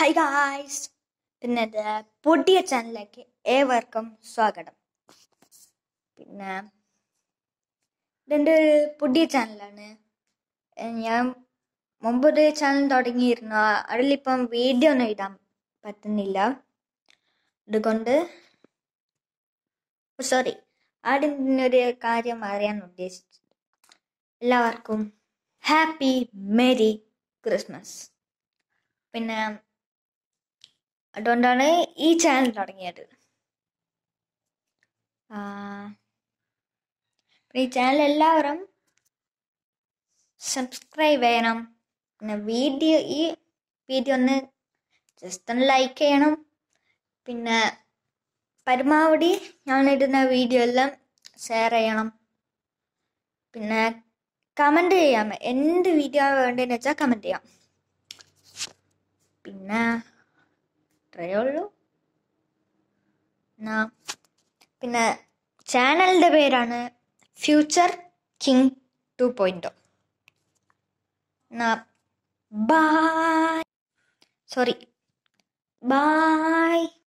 hi guys പിന്നെ ഇത് പുതിയ ചാനലിലേക്ക് ഏവർക്കും സ്വാഗതം പിന്നെ ഇതെൻ്റെ ഒരു പുതിയ ചാനലാണ് ഏഹ് ഞാൻ മുമ്പൊരു ചാനൽ തുടങ്ങിയിരുന്നു അതിലിപ്പം വീഡിയോ ഒന്നും ഇടാൻ പറ്റുന്നില്ല അതുകൊണ്ട് സോറി ആദ്യം തന്നെ ഒരു കാര്യം അറിയാൻ ഉദ്ദേശിച്ചത് എല്ലാവർക്കും ഹാപ്പി മേരി ക്രിസ്മസ് പിന്നെ അതുകൊണ്ടാണ് ഈ ചാനൽ തുടങ്ങിയത് ആ, പിന്നെ ഈ ചാനൽ എല്ലാവരും സബ്സ്ക്രൈബ് ചെയ്യണം പിന്നെ വീഡിയോ ഈ വീഡിയോ ഒന്ന് ജസ്റ്റ് ഒന്ന് ലൈക്ക് ചെയ്യണം പിന്നെ പരമാവധി ഞാനിടുന്ന വീഡിയോ എല്ലാം ഷെയർ ചെയ്യണം പിന്നെ കമൻറ്റ് ചെയ്യാം എന്ത് വീഡിയോ വേണ്ടതെന്ന് വെച്ചാൽ കമൻറ്റ് ചെയ്യാം പിന്നെ ഇത്രയേ ഉള്ളൂ എന്നാ പിന്നെ ചാനലിൻ്റെ പേരാണ് ഫ്യൂച്ചർ കിങ് ടു പോയിൻറ്റോ എന്നാ ബായ് സോറി ബായ്